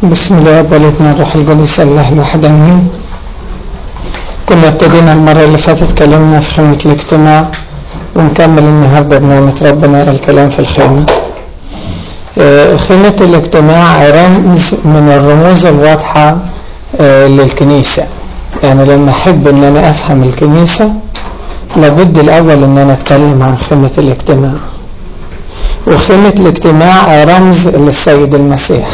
بسم الله والابن الروح القدس الله الواحد امين كنا ابتدينا المرة اللي فاتت كلامنا في خيمة الاجتماع ونكمل النهاردة بنعمة ربنا الكلام في الخيمة آه، خيمة الاجتماع رمز من الرموز الواضحة آه، للكنيسة يعني لما احب ان انا افهم الكنيسة لابد الاول ان انا اتكلم عن خيمة الاجتماع وخيمة الاجتماع رمز للسيد المسيح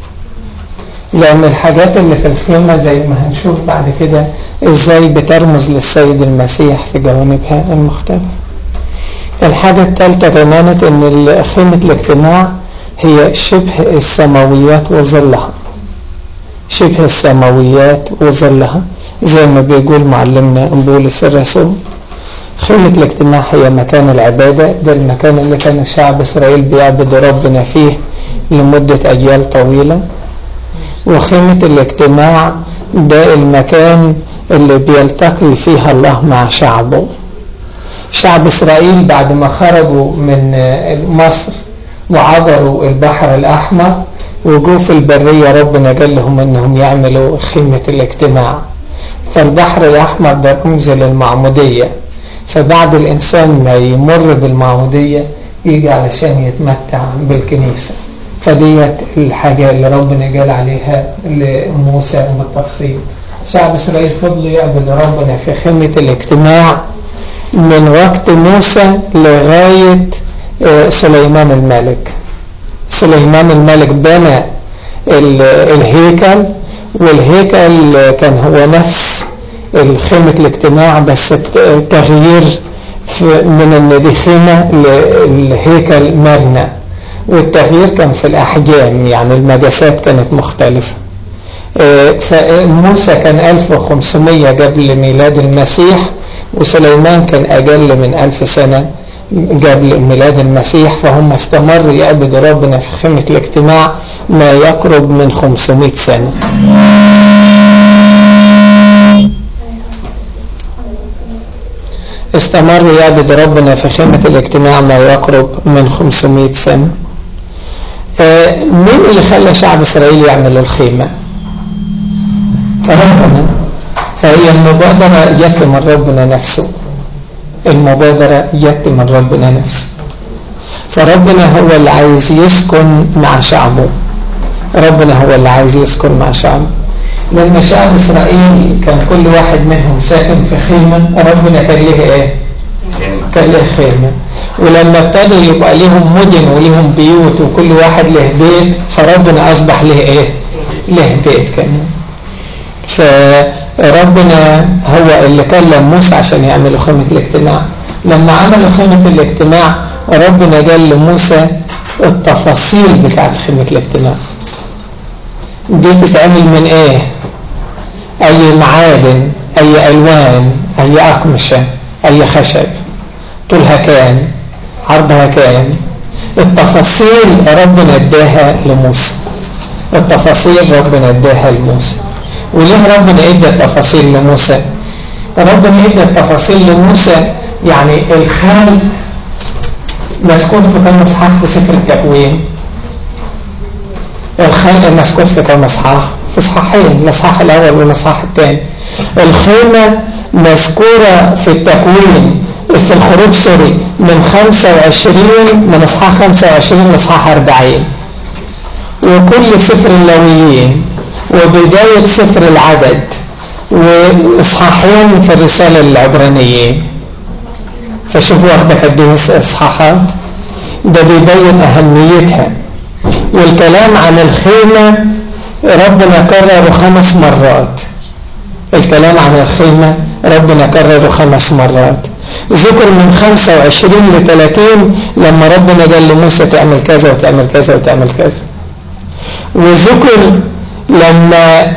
لأن الحاجات اللي في الخيمة زي ما هنشوف بعد كده ازاي بترمز للسيد المسيح في جوانبها المختلفة الحاجة الثالثة كمان ان خيمة الاجتماع هي شبه السماويات وظلها شبه السماويات وظلها زي ما بيقول معلمنا بولس الرسول خيمة الاجتماع هي مكان العبادة ده المكان اللي كان الشعب إسرائيل بيعبد ربنا فيه لمدة أجيال طويلة وخيمة الاجتماع ده المكان اللي بيلتقي فيها الله مع شعبه شعب إسرائيل بعد ما خرجوا من مصر وعبروا البحر الأحمر وجوا في البرية ربنا قال لهم انهم يعملوا خيمة الاجتماع فالبحر الأحمر ده رمز للمعمودية فبعد الإنسان ما يمر بالمعمودية يجي علشان يتمتع بالكنيسة فديت الحاجة اللي ربنا قال عليها لموسى بالتفصيل شعب إسرائيل فضلوا يعبدوا ربنا في خيمة الاجتماع من وقت موسى لغاية سليمان الملك سليمان الملك بنى الهيكل والهيكل كان هو نفس خيمة الاجتماع بس تغيير من ان دي خيمة للهيكل مبنى والتغيير كان في الأحجام يعني المقاسات كانت مختلفة فموسى كان 1500 قبل ميلاد المسيح وسليمان كان أقل من ألف سنة قبل ميلاد المسيح فهم استمروا يعبدوا ربنا في خيمة الاجتماع ما يقرب من 500 سنة استمر يعبد ربنا في خيمة الاجتماع ما يقرب من 500 سنة مين اللي خلى شعب إسرائيل يعمل الخيمة ربنا فهي المبادرة جت من ربنا نفسه المبادرة جت من ربنا نفسه فربنا هو اللي عايز يسكن مع شعبه ربنا هو اللي عايز يسكن مع شعبه لما شعب إسرائيل كان كل واحد منهم ساكن في خيمة ربنا كان له ايه كان له خيمة ولما ابتدوا يبقى لهم مدن ولهم بيوت وكل واحد له بيت فربنا أصبح له ايه له بيت كمان فربنا هو اللي كلم موسى عشان يعملوا خيمة الاجتماع لما عملوا خيمة الاجتماع ربنا قال لموسى التفاصيل بتاعت خيمة الاجتماع دي تتعمل من ايه اي معادن اي الوان اي اقمشة اي خشب طولها كام عرضها كام التفاصيل ربنا اداها لموسى التفاصيل ربنا اداها لموسى وليه ربنا ادى التفاصيل لموسى ربنا ادى التفاصيل لموسى يعني الخال مسكون في كم اصحاح في سفر التكوين الخلق مسكوت في كم اصحاح في اصحاحين الاصحاح الاول والاصحاح الثاني الخيمة مذكورة في التكوين في الخروج سوري من 25 من اصحاح 25 لاصحاح 40 وكل سفر اللويين وبداية سفر العدد واصحاحين في الرسالة العبرانيين فشوفوا واخدة قد ايه اصحاحات ده بيبين اهميتها والكلام عن الخيمة ربنا كرره خمس مرات الكلام عن الخيمة ربنا كرره خمس مرات ذكر من 25 ل 30 لما ربنا قال لموسى تعمل كذا وتعمل كذا وتعمل كذا وذكر لما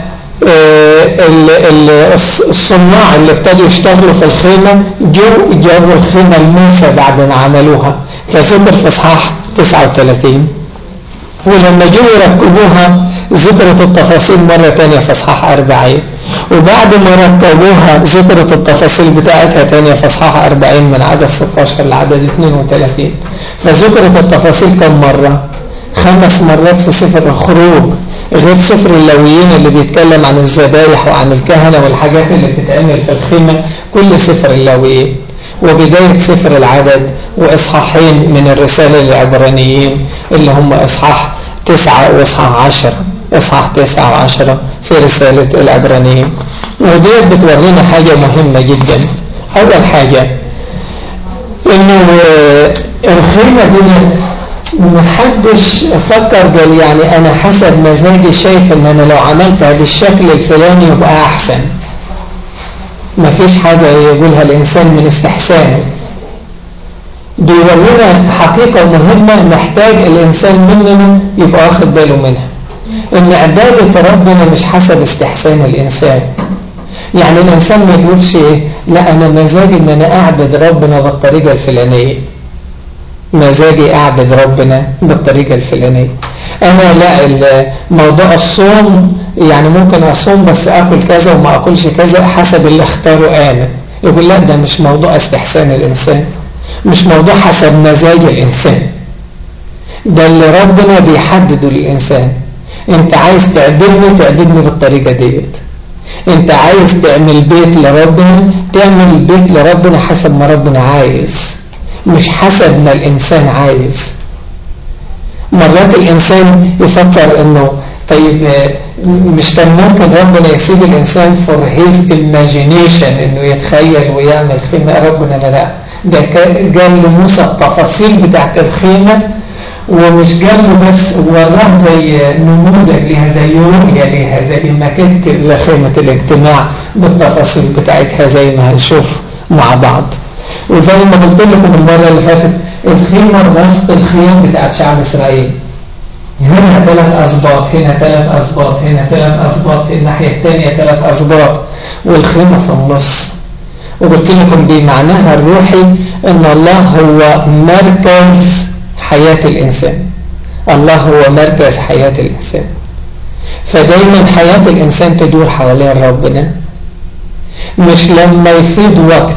الصناع اللي ابتدوا يشتغلوا في الخيمة جو جابوا الخيمة لموسى بعد ما عملوها فذكر في اصحاح 39 ولما جوا يركبوها ذكرت التفاصيل مرة تانية في اصحاح 40 وبعد ما ركبوها ذكرت التفاصيل بتاعتها تانية في اصحاح 40 من عدد 16 لعدد 32 فذكرت التفاصيل كم مرة خمس مرات في سفر الخروج غير سفر اللاويين اللي بيتكلم عن الذبايح وعن الكهنة والحاجات اللي بتتعمل في الخيمة كل سفر اللاويين وبداية سفر العدد وإصحاحين من الرسالة للعبرانيين اللي هم إصحاح تسعة وإصحاح عشرة إصحاح تسعة وعشرة في رسالة العبرانيين وديت بتورينا حاجة مهمة جدا أول حاجة إنه الخيمة دي محدش فكر قال يعني أنا حسب مزاجي شايف إن أنا لو عملتها بالشكل الفلاني يبقى أحسن مفيش حاجة يقولها الإنسان من استحسانه بيورينا حقيقة مهمة محتاج الإنسان مننا يبقى واخد باله منها إن عبادة ربنا مش حسب استحسان الإنسان يعني الإنسان ما يقولش لا أنا مزاجي إن أنا أعبد ربنا بالطريقة الفلانية مزاجي أعبد ربنا بالطريقة الفلانية أنا لا موضوع الصوم يعني ممكن أصوم بس أكل كذا وما أكلش كذا حسب اللي اختاره أنا يقول لا ده مش موضوع استحسان الإنسان مش موضوع حسب مزاج الإنسان ده اللي ربنا بيحدده للإنسان انت عايز تعبدني تعبدني بالطريقة ديت انت عايز تعمل بيت لربنا تعمل بيت لربنا حسب ما ربنا عايز مش حسب ما الإنسان عايز مرات الإنسان يفكر انه طيب مش كان ممكن ربنا يسيب الإنسان for his imagination انه يتخيل ويعمل خيمة ربنا لا ده قال لموسى التفاصيل بتاعت الخيمة ومش قال له بس وراه زي نموذج ليها زي رؤية ليها زي ماكيت لخيمة الاجتماع بالتفاصيل بتاعتها زي ما هنشوف مع بعض وزي ما قلت لكم المرة اللي فاتت الخيمة وسط الخيام بتاعت شعب إسرائيل هنا ثلاث أسباط هنا ثلاث أسباط هنا ثلاث أسباط في الناحية الثانية ثلاث أسباط والخيمة في النص وقلت لكم دي معناها الروحي ان الله هو مركز حياة الإنسان الله هو مركز حياة الإنسان فدايما حياة الإنسان تدور حوالين ربنا مش لما يفيد وقت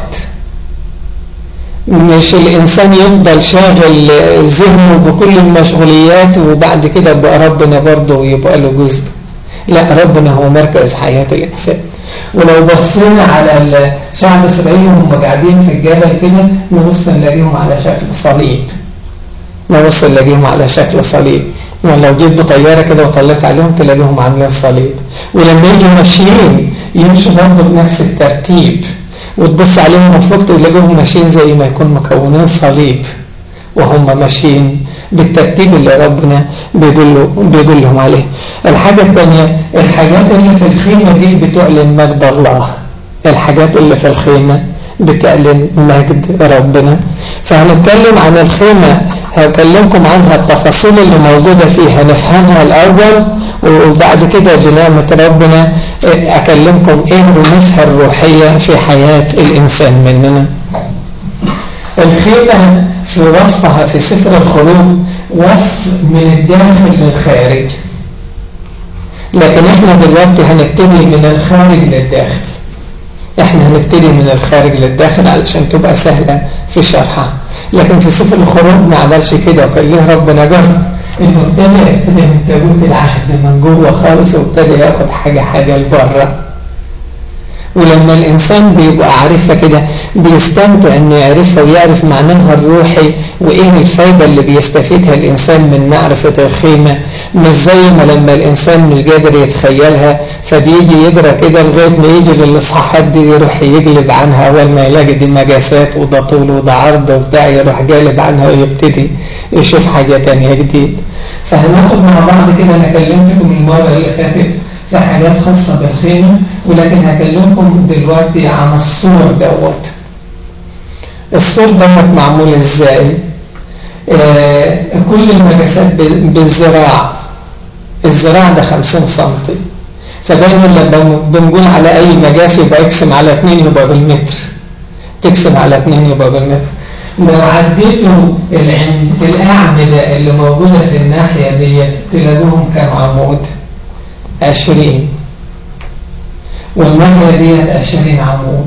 مش الإنسان يفضل شاغل ذهنه بكل المشغوليات وبعد كده بقى ربنا برضه يبقى له جزء لا ربنا هو مركز حياة الإنسان ولو بصينا على شعب إسرائيل وهم قاعدين في الجبل كده نبص نلاقيهم على شكل صليب نبص نلاقيهم على شكل صليب ولو جيت بطيارة كده وطلعت عليهم تلاقيهم عاملين صليب ولما يجوا ماشيين يمشوا برضه بنفس الترتيب وتبص عليهم من فوق تلاقيهم ماشيين زي ما يكون مكونين صليب وهم ماشيين بالترتيب اللي ربنا بيقول, له بيقول لهم عليه الحاجة الثانية الحاجات اللي في الخيمة دي بتعلن مجد الله الحاجات اللي في الخيمة بتعلن مجد ربنا فهنتكلم عن الخيمة هكلمكم عنها التفاصيل اللي موجودة فيها نفهمها الأول وبعد كده بنعمة ربنا أكلمكم إيه رموزها الروحية في حياة الإنسان مننا الخيمة في وصفها في سفر الخروج وصف من الداخل للخارج لكن احنا دلوقتي هنبتدي من الخارج للداخل احنا هنبتدي من الخارج للداخل علشان تبقى سهلة في شرحها لكن في سفر الخروج ما عملش كده وكان ليه ربنا جزء انه ابتدى ابتدى من تابوت العهد من جوه خالص وابتدى ياخد حاجة حاجة لبره ولما الإنسان بيبقى عارفها كده بيستمتع أنه يعرفها ويعرف معناها الروحي وإيه الفايدة اللي بيستفيدها الإنسان من معرفة الخيمة مش زي ما لما الإنسان مش قادر يتخيلها فبيجي يقرا كده لغاية ما يجي للإصحاحات دي يروح يقلب عنها أول ما يلاقي دي مجاسات وده طول وده عرض وبتاع يروح جالب عنها ويبتدي يشوف حاجة تانية جديد فهناخد مع بعض كده أنا كلمتكم المرة اللي فاتت في حاجات خاصة بالخيمة ولكن هكلمكم دلوقتي عن السور دوت السور دوت معمول ازاي آه كل المجاسات بالزراع الزراع ده 50 سنتي فدايما لما بنقول على اي مجاس يبقى اقسم على 2 يبقى بالمتر تقسم على 2 يبقى بالمتر لو عديتوا الأعمدة اللي موجودة في الناحية دي تلاقوهم كانوا عمود عشرين والناحية ديت عشرين عمود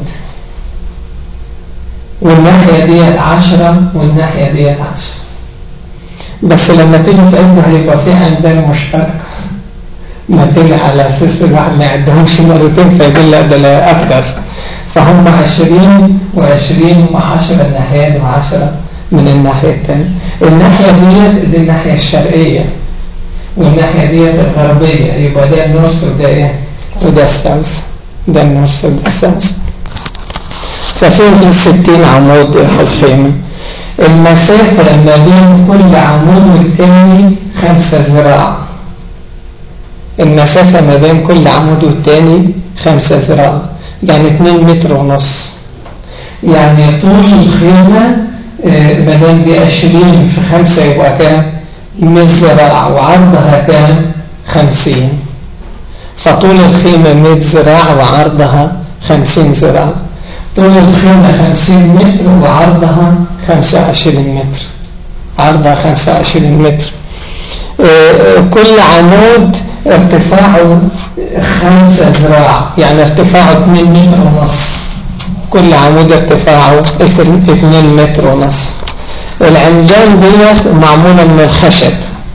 والناحية ديت عشرة والناحية ديت عشرة بس لما تيجي تعد هيبقى في عمدان مشتركة ما طلع على أساس الواحد ما يعدهمش مرتين فيقول لا ده لا أكتر فهم عشرين وعشرين وعشرة الناحية دي وعشرة من الناحية الثانية الناحية ديت دي الناحية الشرقية والناحية ديت الغربية يبقى ده النورس وده ايه وده الساوث ده النورس وده الساوث ففيه ستين عمود في الخيمة المسافة ما بين كل عمود والتاني خمسة ذراع المسافة ما بين كل عمود والتاني خمسة ذراع يعني اتنين متر ونص يعني طول الخيمة ما دام دي عشرين في خمسة يبقى كام؟ 100 ذراع وعرضها كام؟ خمسين فطول الخيمة 100 ذراع وعرضها خمسين ذراع طول الخيمة 50 متر وعرضها 25 متر عرضها 25 متر كل عمود ارتفاعه 5 ذراع يعني ارتفاعه 2 متر ونص كل عمود ارتفاعه 2 متر ونص العمدان ديت معمولة من الخشب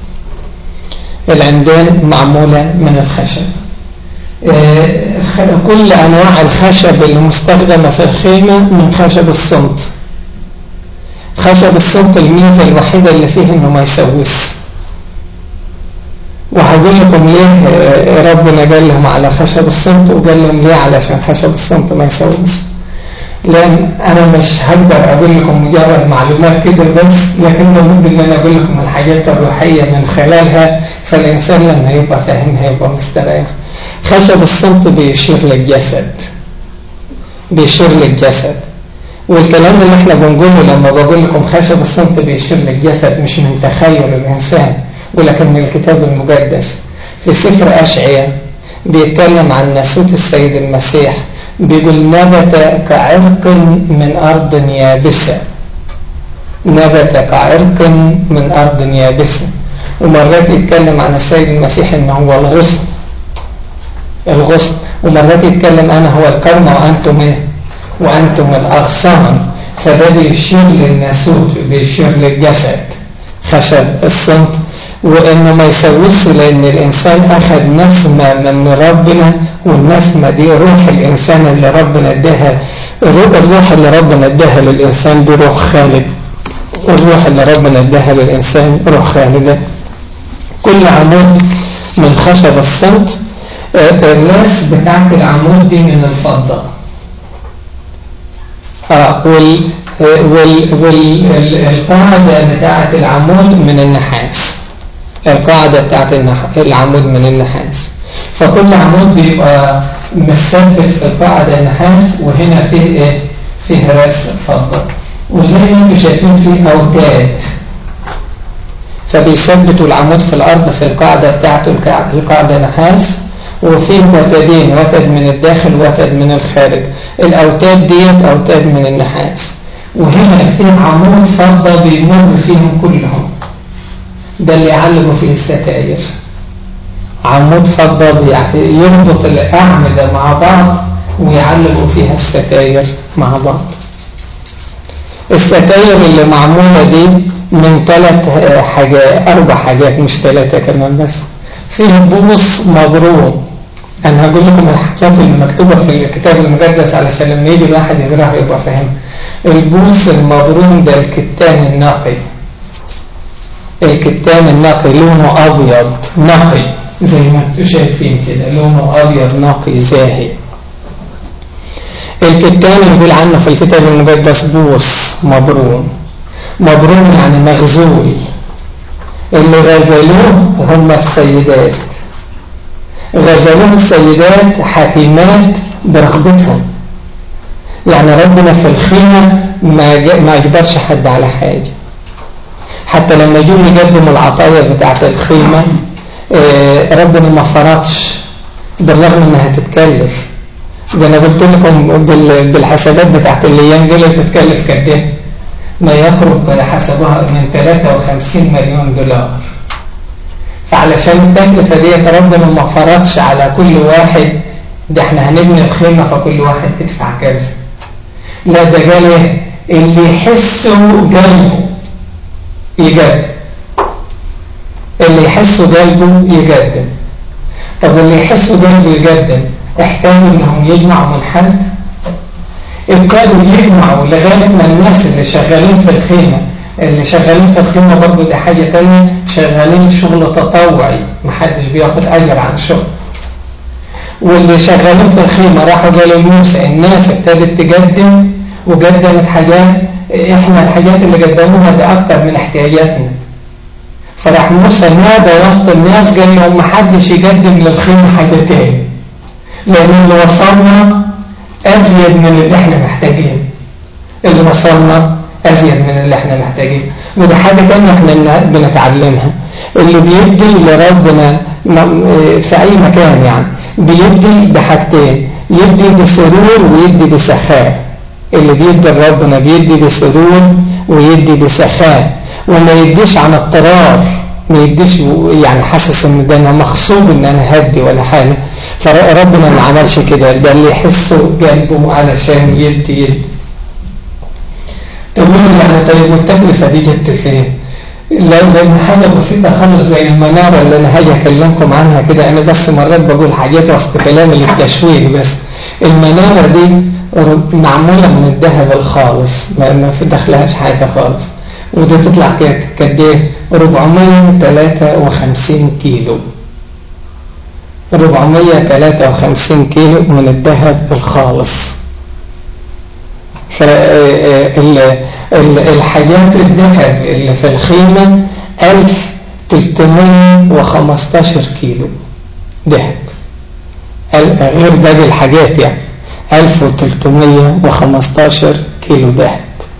العمدان معمولة من الخشب كل أنواع الخشب المستخدمة في الخيمة من خشب الصمت خشب الصمت الميزة الوحيدة اللي فيه انه ما يسوس وهقول لكم ليه ربنا قال لهم على خشب الصمت وقال لهم ليه علشان خشب الصمت ما يسوس لان انا مش هقدر اقول لكم مجرد معلومات كده بس لكن لابد ان انا اقول لكم الحاجات الروحية من خلالها فالانسان لما يبقى فاهمها يبقى مستريح خشب الصمت بيشير للجسد بيشير للجسد والكلام اللي احنا بنقوله لما بقول لكم خشب الصمت بيشير للجسد مش من تخيل الإنسان ولكن من الكتاب المقدس في سفر أشعية بيتكلم عن ناسوت السيد المسيح بيقول نبت كعرق من أرض يابسة نبت كعرق من أرض يابسة ومرات يتكلم عن السيد المسيح إنه هو الغصن الغصن ومرات يتكلم أنا هو الكرم وأنتم إيه وأنتم الأغصان فده بيشير للناسوت بيشير للجسد خشب الصمت وإنه ما يسوس لأن الإنسان أخذ نسمة من ربنا والنسمة دي روح الإنسان اللي ربنا اداها الروح اللي ربنا اداها للإنسان دي روح خالد الروح اللي ربنا اداها للإنسان روح خالدة كل عمود من خشب الصمت الراس بتاعت العمود دي من الفضة آه وال وال والقاعدة بتاعت العمود من النحاس القاعدة بتاعت العمود من النحاس فكل عمود بيبقى مثبت في القاعدة النحاس وهنا فيه ايه فيه راس فضة وزي ما انتم شايفين فيه أوتاد فبيثبتوا العمود في الأرض في القاعدة بتاعته القاعدة نحاس وفيه وتدين وتد من الداخل وتد من الخارج الأوتاد ديت أوتاد من النحاس وهنا فيه عمود فضة بيمر فيهم كلهم ده اللي يعلقوا فيه الستائر عمود فضة يربط الأعمدة مع بعض ويعلقوا فيها الستائر مع بعض الستائر اللي معمولة دي من ثلاث حاجات أربع حاجات مش ثلاثة كمان بس فيه بوص مبروم أنا هقول لكم الحاجات اللي مكتوبة في الكتاب المقدس علشان لما يجي الواحد يقراها يبقى فاهم البوص المبروم ده الكتان النقي الكتان النقي لونه أبيض نقي زي ما انتم شايفين كده لونه أبيض نقي زاهي الكتان يقول عنه في الكتاب المقدس بوص مبروم مبروم يعني مغزول اللي غزلوه هم السيدات غزلوه السيدات حكيمات برغبتهم يعني ربنا في الخيمة ما ما اجبرش حد على حاجة حتى لما يجوا يقدموا العطايا بتاعة الخيمة ربنا ما فرضش بالرغم انها تتكلف ده انا قلت لكم بالحسابات بتاعت الايام دي تتكلف قد ايه ما يقرب حسبها من 53 مليون دولار فعلشان التكلفة دي ربنا ما فرضش على كل واحد ده احنا هنبني الخيمة فكل واحد يدفع كذا لا ده قال ايه اللي يحسه قلبه يقدم اللي يحسه قلبه يقدم طب اللي يحسوا قلبه يقدم احتاجوا انهم يجمعوا من حد ابتدوا يجمعوا لغاية ما الناس اللي شغالين في الخيمة اللي شغالين في الخيمة برضه دي حاجة تانية شغالين شغل تطوعي محدش بياخد أجر عن شغل واللي شغالين في الخيمة راحوا قالوا موسى الناس ابتدت تقدم وقدمت حاجات احنا الحاجات اللي قدموها دي اكتر من احتياجاتنا فراح موسى نادى وسط الناس قال لهم محدش يقدم للخيمة حاجة تاني لان اللي وصلنا ازيد من اللي احنا محتاجين اللي وصلنا ازيد من اللي احنا محتاجين ودي حاجة تانية احنا بنتعلمها اللي بيدي لربنا في اي مكان يعني بيدي بحاجتين يدي بسرور ويدي بسخاء اللي بيدي لربنا بيدي بسرور ويدي بسخاء وما يديش عن اضطرار ما يديش يعني حاسس ان ده انا مغصوب ان انا هدي ولا حاجه فربنا ما عملش كده ده اللي يحسه قلبه علشان يدي يدي تقول يعني طيب والتكلفه دي جت فين؟ لأن حاجة بسيطة خالص زي المنارة اللي أنا هاجي أكلمكم عنها كده أنا بس مرات بقول حاجات وسط كلامي للتشويه بس المنارة دي معمولة من الذهب الخالص ما في دخلهاش حاجة خالص ودي تطلع قد ايه 453 كيلو 453 كيلو من الذهب الخالص الحاجات الذهب اللي في الخيمة 1315 كيلو ذهب غير باقي الحاجات يعني 1315 كيلو ذهب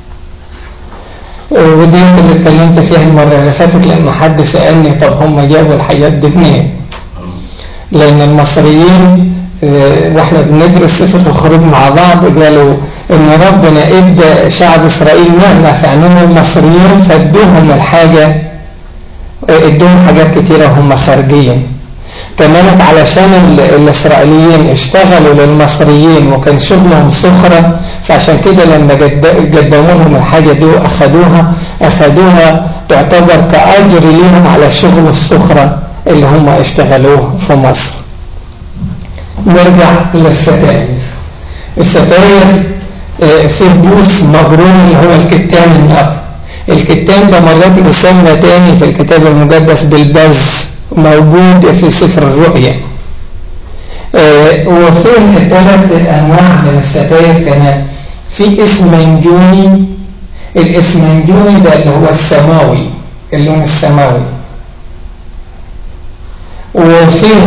ودي اللي اتكلمت فيها المرة اللي فاتت لما حد سألني طب هم جابوا الحاجات دي منين لأن المصريين واحنا بندرس سفر الخروج مع بعض قالوا ان ربنا ادى شعب اسرائيل نعمة في عينهم المصريين فادوهم الحاجة ادوهم حاجات كتيرة هم خارجين كمان علشان الاسرائيليين اشتغلوا للمصريين وكان شغلهم سخرة فعشان كده لما قدموا لهم الحاجة دي واخدوها اخدوها تعتبر كأجر ليهم على شغل السخرة اللي هم اشتغلوه في مصر نرجع للستائر الستائر في بوس مبرون اللي هو الكتان النقي الكتان ده مرات بيسمى تاني في الكتاب المقدس بالبز موجود في سفر الرؤيا وفيه ثلاث انواع من الستائر كمان في اسمنجوني الاسمنجوني ده اللي هو السماوي اللون السماوي وفيه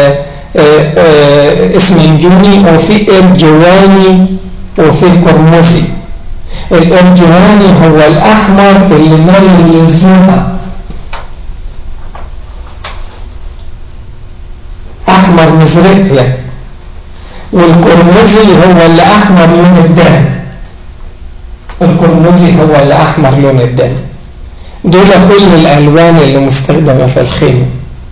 اسمنجوني وفي ارجواني وفي قرمزي الارجواني هو الاحمر اللي مال الزينة احمر مزرق يعني والقرمزي هو اللي احمر لون الدم القرمزي هو اللي احمر لون الدم دول كل الالوان اللي مستخدمة في الخيمة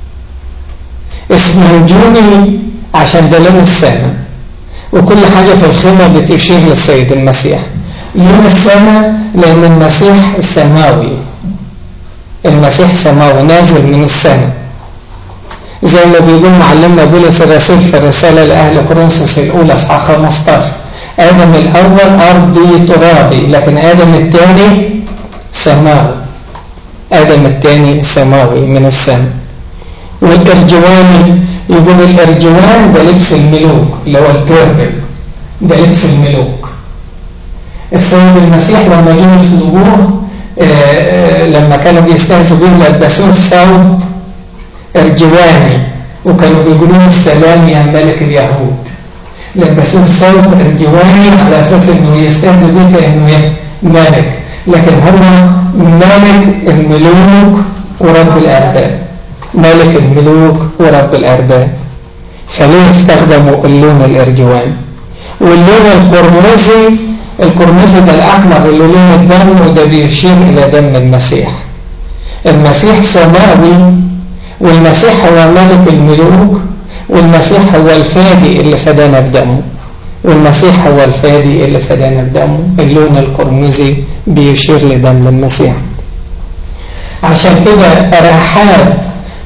اسمنجوني عشان ده لون السماء وكل حاجة في الخيمة بتشير للسيد المسيح لون السماء لأن المسيح سماوي المسيح سماوي نازل من السماء زي ما بيقول معلمنا بولس الرسول في الرسالة لأهل كورنثوس الأولى اصحاح 15 آدم الأول أرضي ترابي لكن آدم الثاني سماوي آدم الثاني سماوي من السماء والإرجواني يقول الإرجوان ده لبس الملوك اللي هو البيربل ده لبس الملوك السيد المسيح لما جه يسلبوه لما كانوا بيستهزئوا بيه لبسوه ثوب إرجواني وكانوا بيقولوا السلام يا ملك اليهود لبسوه ثوب إرجواني على أساس إنه يستهزئ بيه كأنه ملك لكن هو ملك الملوك ورب الأرباب ملك الملوك ورب الأرباب فليه استخدموا اللون الإرجواني واللون القرمزي القرمزي ده الأحمر اللي لون الدم وده بيشير إلى دم المسيح المسيح سماوي والمسيح هو ملك الملوك والمسيح هو الفادي اللي فدانا بدمه والمسيح هو الفادي اللي فدانا بدمه اللون القرمزي بيشير لدم المسيح عشان كده رحاب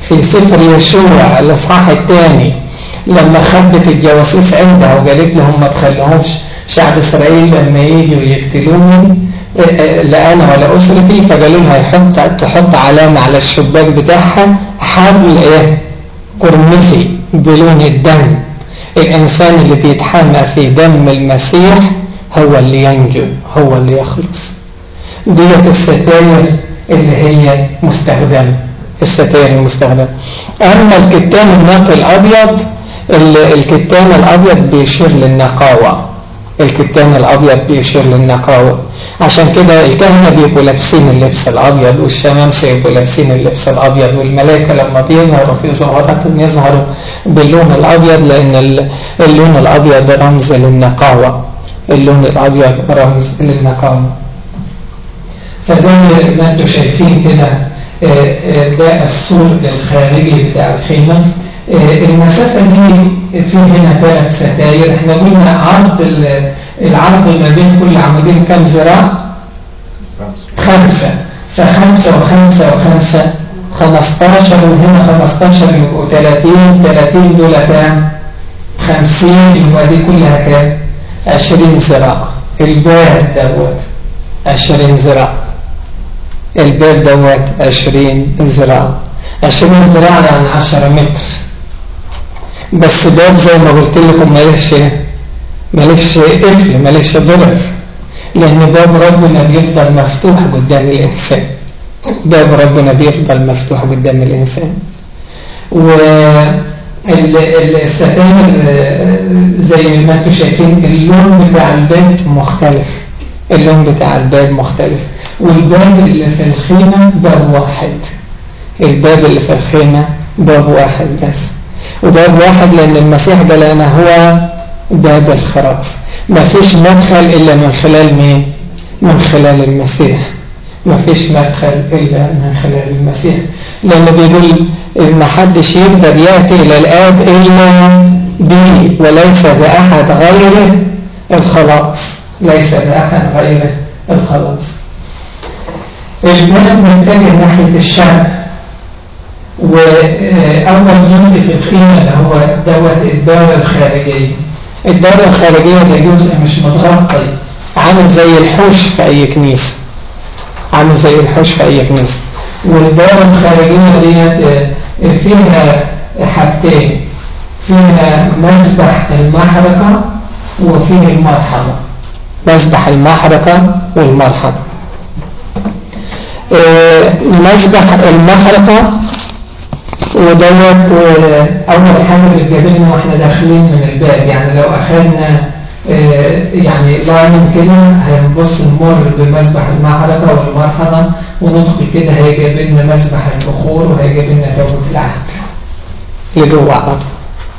في سفر يشوع الإصحاح الثاني لما خبت الجواسيس عندها وقالت لهم ما تخلوهمش شعب إسرائيل لما يجوا يقتلوني لا أنا ولا أسرتي فقالوا لها يحط تحط علامة على الشباك بتاعها حبل إيه قرمزي بلون الدم الإنسان اللي بيتحمى في دم المسيح هو اللي ينجو هو اللي يخلص ديت الستاير اللي هي مستخدمة الستاير المستخدمة أما الكتان النقي الأبيض الكتان الأبيض بيشير للنقاوة الكتان الأبيض بيشير للنقاوة عشان كده الكهنة بيبقوا لابسين اللبس الأبيض والشمامسة يبقوا لابسين اللبس الأبيض والملائكة لما بيظهروا في ظهوراتهم يظهروا باللون الأبيض لأن اللون الأبيض رمز للنقاوة اللون الأبيض رمز للنقاوة فزي ما انتم شايفين كده ده السور الخارجي بتاع الخيمة المسافة دي في هنا ثلاث ستاير احنا قلنا عرض العرض ما بين كل عمودين كم ذراع خمسة فخمسة وخمسة وخمسة خمستاشر وهنا خمستاشر يبقوا تلاتين تلاتين دول كام خمسين يبقى دي كلها كام عشرين ذراع الباب دوت عشرين ذراع الباب دوت عشرين ذراع عشرين ذراع يعني عشرة متر بس باب زي ما قلت لكم مالفش مالفش قفل مالفش ظرف لأن باب ربنا بيفضل مفتوح قدام الإنسان باب ربنا بيفضل مفتوح قدام الإنسان والستائر زي ما انتم شايفين اللون بتاع الباب مختلف اللون بتاع الباب مختلف والباب اللي في الخيمة باب واحد الباب اللي في الخيمة باب واحد بس وباب واحد لأن المسيح ده لأنه هو باب الخراف ما فيش مدخل إلا من خلال مين من خلال المسيح ما فيش مدخل إلا من خلال المسيح لأنه بيقول ما حدش يقدر يأتي إلى الآب إلا بي وليس بأحد غيره الخلاص ليس بأحد غيره الخلاص الباب متجه ناحية الشرق وأول جزء في الخيمة اللي هو دوت الدار الخارجية الدار الخارجية ده جزء مش متغطي عامل زي الحوش في أي كنيسة عامل زي الحوش في أي كنيسة والدار الخارجية ديت فيها حاجتين فيها مسبح المحرقة وفيه المرحلة مسبح المحرقة والمرحلة مسبح المحرقة ودوت أول حاجة بتجابلنا وإحنا داخلين من الباب يعني لو أخذنا يعني لاين كده هنبص نمر بمسبح المحرقة والمرحلة وندخل كده هيجاب لنا مسبح البخور وهيجاب لنا توبة العهد لجوه على طول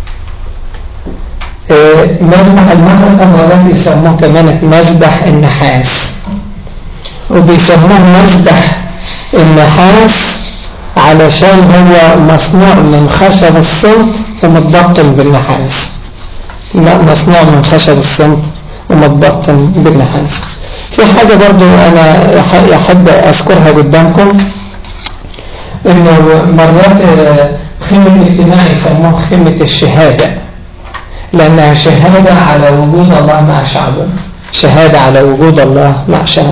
مسبح المحرقة مرات يسموه كمان مسبح النحاس وبيسموه مسبح النحاس علشان هو مصنوع من خشب الصمت ومتبطن بالنحاس مصنوع من خشب الصمت ومتبطن بالنحاس في حاجة برضو أنا أحب أذكرها قدامكم إنه مرات خيمة الاجتماع يسموها خيمة الشهادة لأنها شهادة على وجود الله مع شعبه شهادة على وجود الله مع شعبه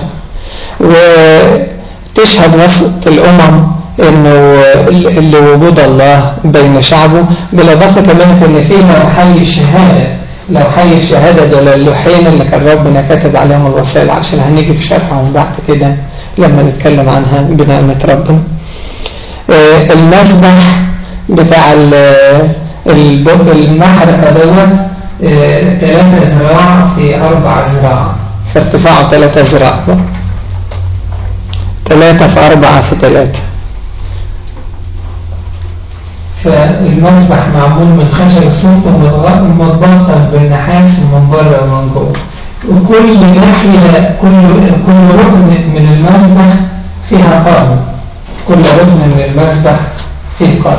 وتشهد وسط الأمم انه اللي وجود الله بين شعبه بالاضافه كمان ان في لو حي الشهاده لو حي الشهاده ده اللوحين اللي كان ربنا كتب عليهم الوصايا عشان هنيجي في شرحهم بعد كده لما نتكلم عنها بنعمه ربنا المسبح بتاع المحرقه دوت ثلاثة ذراع في أربع ذراع في ارتفاعه ثلاثة ذراع ثلاثة في أربعة في ثلاثة فالمسبح معمول من خشب الصمت ومتبطن بالنحاس من بره ومن جوه وكل ناحية كل كل ركن من المسبح فيها قرن كل ركن من المسبح فيه قرن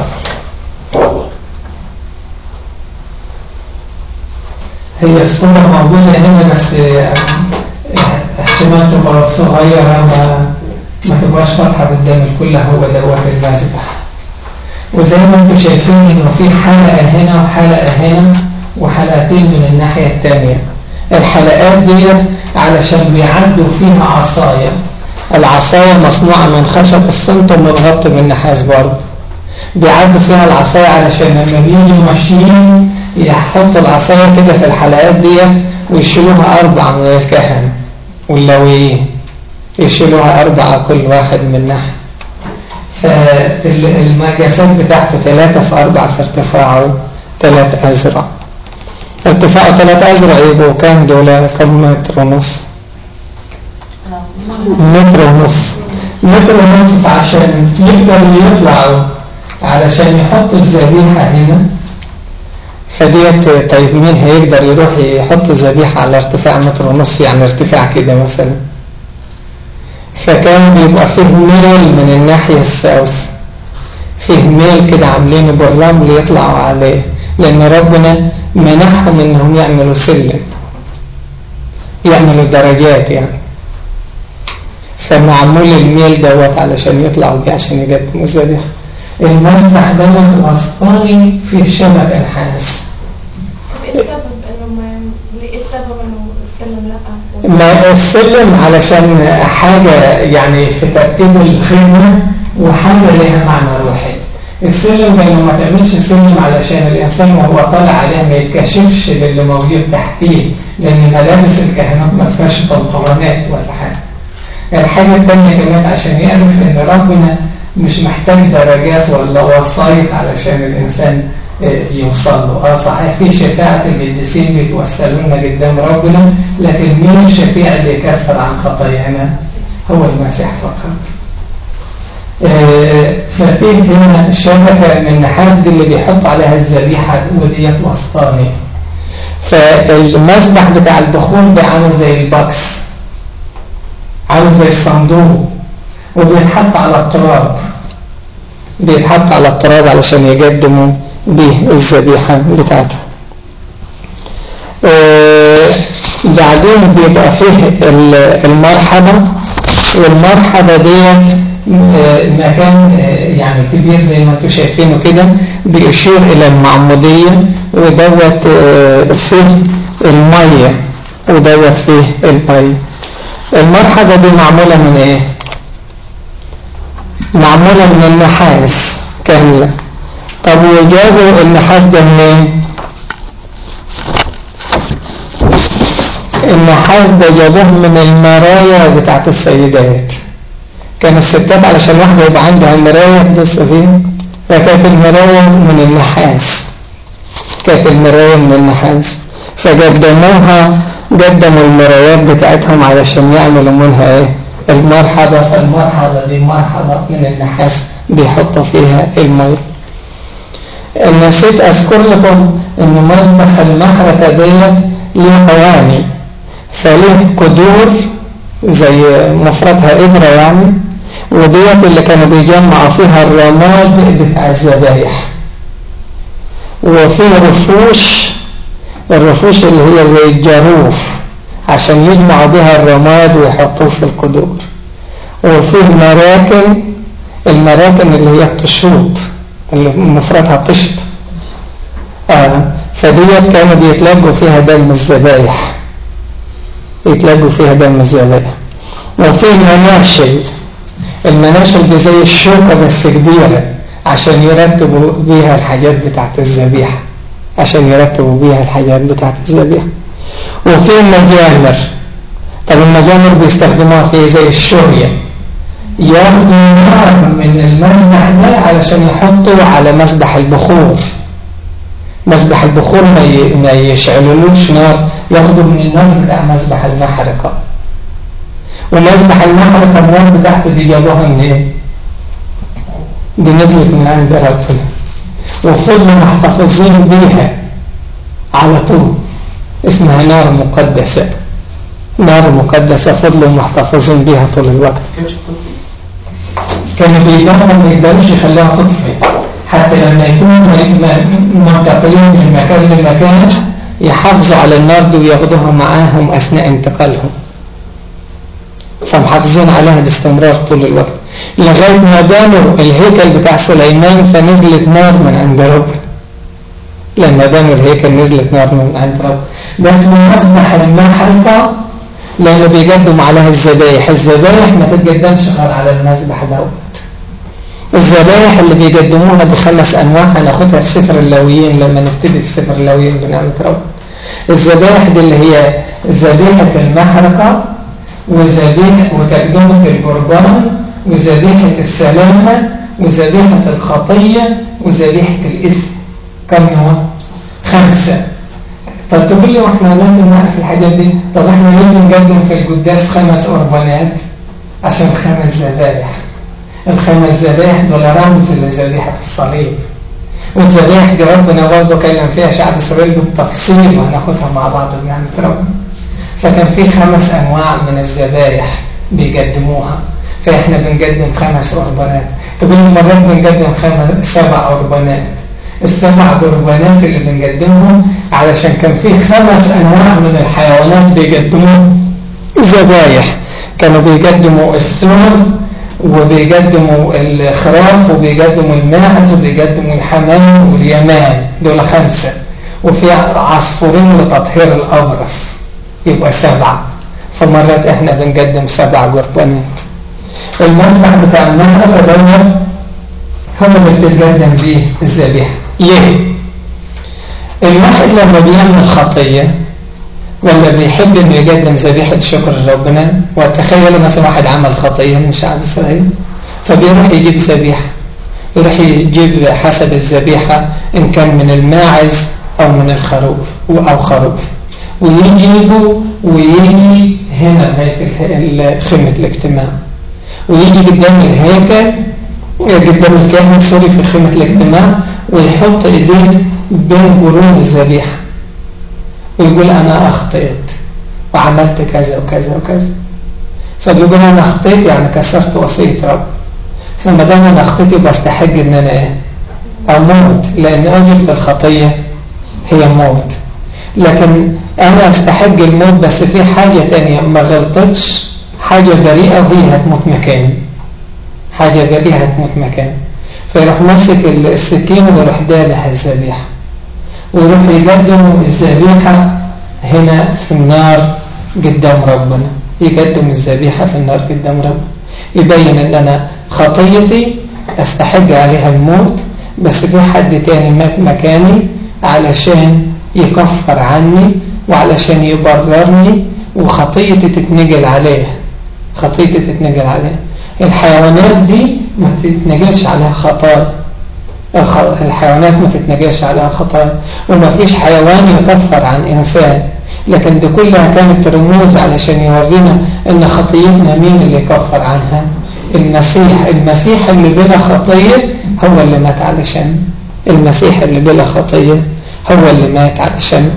هي الصورة موجودة هنا بس احتمال تبقى صغيرة ما ما تبقاش واضحة قدام الكل هو دوت المسبح وزي ما انتم شايفين انه في حلقة هنا وحلقة هنا وحلقتين من الناحية التانية الحلقات دي علشان بيعدوا فيها عصاية العصاية مصنوعة من خشب الصنط ومتغطى بالنحاس برضه بيعدوا فيها العصاية علشان لما بيجوا ماشيين يحطوا العصاية كده في الحلقات دي ويشيلوها أربعة من الكهنة واللويين يشيلوها أربعة كل واحد من ناحية فالمجاسات بتاعته ثلاثة في أربعة في ارتفاعه ثلاث أزرع ارتفاعه ثلاث أزرع يبقوا كام دول كم متر ونص متر ونص متر ونص عشان يقدروا يطلعوا علشان يحطوا الذبيحة هنا فديت طيب مين هيقدر يروح يحط الذبيحة على ارتفاع متر ونص يعني ارتفاع كده مثلا فكان بيبقى فيه ميل من الناحية الساوث فيه ميل كده عاملينه بالرمل يطلعوا عليه لأن ربنا منحهم إنهم يعملوا سلم يعملوا درجات يعني فمعمول الميل دوت علشان يطلعوا بيه عشان يقدموا الذبيحة المسبح دوت الوسطاني فيه شبك الحارس ايه السبب انه ما ليه ايه السبب انه السلم لا ما السلم علشان حاجة يعني في ترتيب الخدمة وحاجة لها معنى روحي السلم زي ما تعملش سلم علشان الإنسان وهو طالع عليه ما يتكشفش للي موجود تحتيه لأن ملابس الكهنوت ما فيهاش بنطلونات ولا حاجة الحاجة الثانية كمان عشان يعرف إن ربنا مش محتاج درجات ولا وسايط علشان الإنسان يوصل له اه صحيح في شفاعة القديسين بيتوسلون قدام ربنا لكن مين الشفيع اللي يكفر عن خطايانا هو المسيح فقط آه ففيه هنا شبكة من النحاس دي اللي بيحط عليها الذبيحة وديت وسطاني فالمسبح بتاع البخور ده عامل زي البكس عامل زي الصندوق وبيتحط على التراب بيتحط على التراب علشان يقدموا به الذبيحة بتاعته آه بعدين بيبقى فيه المرحبة والمرحبة ديت آه مكان آه يعني كبير زي ما انتم شايفينه كده بيشير إلى المعمودية ودوت فيه المية ودوت فيه المية المرحبة دي معمولة من ايه؟ معمولة من النحاس كاملة طب وجابوا النحاس ده منين النحاس ده جابوه من المرايا بتاعت السيدات كان الستات علشان واحدة يبقى عندها مراية تبص فيها فكانت المراية من النحاس كانت المراية من النحاس فقدموها قدموا المرايات بتاعتهم علشان يعملوا منها ايه المرحبة فالمرحبة دي مرحبة من النحاس بيحطوا فيها المية نسيت أذكر لكم أن مذبح المحرقة ديت ليه قواني فليه قدور زي مفردها إبرة يعني وديت اللي كانوا بيجمعوا فيها الرماد بتاع الذبايح وفي رفوش الرفوش اللي هي زي الجاروف عشان يجمعوا بها الرماد ويحطوه في القدور وفيه مراكن المراكن اللي هي الطشوط اللي مفردها طشت آه فديت كانوا بيتلاقوا فيها دم الذبايح يتلاقوا فيها دم الذبايح وفي مناشل المناشل دي زي الشوكة بس كبيرة عشان يرتبوا بيها الحاجات بتاعت الذبيحة عشان يرتبوا بيها الحاجات بتاعت الذبيحة وفي مجامر طب المجامر بيستخدموها في زي الشورية ياخدوا نار من المسبح ده علشان يحطوا على مسبح البخور مسبح البخور ما ما يشعلولوش نار ياخدوا من النار بتاع مسبح المحرقة ومسبح المحرقة النار بتاعته دي جابوها من ايه؟ دي نزلت من عند ربنا وفضلوا محتفظين بيها على طول اسمها نار مقدسة نار مقدسة فضلوا محتفظين بيها طول الوقت كانوا بيدوروا ما يقدروش يخلوها تطفي حتى لما يكونوا منتقلين من مكان لمكان يحافظوا على النار دي وياخدوها معاهم أثناء انتقالهم فمحافظين عليها باستمرار طول الوقت لغاية ما بنوا الهيكل بتاع سليمان فنزلت نار من عند ربنا لما بنوا الهيكل نزلت نار من عند ربنا ده اسمه مسبح المحرقة لأنه بيقدم عليها الذبايح الذبايح ما تتقدمش غير على المسبح دوت الذبايح اللي بيقدموها بخمس أنواع هناخدها في سفر اللاويين لما نبتدي في سفر اللاويين بنعمة ربنا الذبائح دي اللي هي ذبيحة المحرقة وذبيحة وتقدمة القربان وذبيحة السلامة وذبيحة الخطية وذبيحة الإثم كم نوع؟ خمسة طب تقول لي واحنا لازم نعرف الحاجات دي طب احنا ليه بنقدم في القداس خمس قربانات عشان خمس ذبائح الخمس ذبائح دول رمز لذبيحة الصليب والذبائح دي ربنا برضه كلم فيها شعب اسرائيل بالتفصيل وهناخدها مع بعض بنعمة ربنا فكان في خمس انواع من الذبائح بيقدموها فاحنا بنقدم خمس قربانات تقول لي مرات بنقدم خمس سبع قربانات السبع قربانات اللي بنقدمهم علشان كان في خمس انواع من الحيوانات بيقدموا ذبايح كانوا بيقدموا السور وبيقدموا الخراف وبيقدموا الماعز وبيقدموا الحمام واليمان دول خمسة وفي عصفورين لتطهير الأبرص يبقى سبعة فمرات احنا بنقدم سبع قربانات المسبح بتاع النهر دوت هو اللي بتتقدم بيه الذبيحة ليه؟ الواحد لما بيعمل خطية ولا بيحب انه يقدم ذبيحة شكر لربنا وتخيلوا مثلا واحد عمل خطية من شعب اسرائيل فبيروح يجيب ذبيحة يروح يجيب حسب الذبيحة ان كان من الماعز او من الخروف او خروف ويجيبه ويجي هنا هيئة خيمة الاجتماع ويجي قدام الهيكل قدام الكاهن سوري في خيمة الاجتماع ويحط ايديه بين قرون الذبيحة ويقول أنا أخطئت وعملت كذا وكذا وكذا فبيقول أنا أخطئت يعني كسرت وصية رب فما دام أنا أخطئت بستحق إن أنا إيه أموت لأن أجل الخطية هي موت لكن أنا أستحق الموت بس في حاجة تانية ما غلطتش حاجة بريئة وهي هتموت مكاني حاجة بريئة هتموت مكاني فيروح ماسك السكين ويروح دابح الذبيحة ويروح يقدم الذبيحة هنا في النار قدام ربنا يقدم الذبيحة في النار قدام ربنا يبين ان انا خطيتي استحق عليها الموت بس في حد تاني مات مكاني علشان يكفر عني وعلشان يبررني وخطيتي تتنجل عليه خطيتي تتنجل عليه الحيوانات دي ما تتنجلش عليها خطايا الحيوانات ما تتنجلش عليها خطايا وما فيش حيوان يكفر عن إنسان لكن دي كلها كانت رموز علشان يورينا ان خطيتنا مين اللي يكفر عنها المسيح المسيح اللي بلا خطية هو اللي مات علشان المسيح اللي بلا خطية هو اللي مات علشان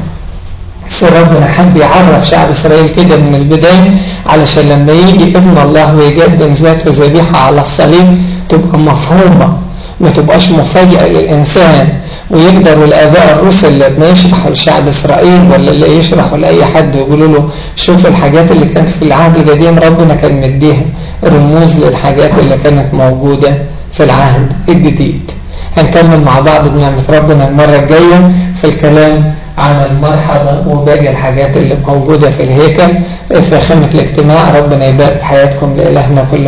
ربنا حب يعرف شعب إسرائيل كده من البداية علشان لما يجي ابن الله ويقدم ذاته ذبيحة على الصليب تبقى مفهومة ما تبقاش مفاجأة للإنسان ويقدروا الآباء الرسل لما يشرحوا لشعب إسرائيل ولا اللي يشرحوا لأي حد ويقولوا له شوف الحاجات اللي كانت في العهد القديم ربنا كان مديها رموز للحاجات اللي كانت موجودة في العهد الجديد هنكمل مع بعض بنعمة ربنا المرة الجاية في الكلام عن المرحلة وباقي الحاجات اللي موجودة في الهيكل في خيمة الاجتماع ربنا يبارك حياتكم لإلهنا كل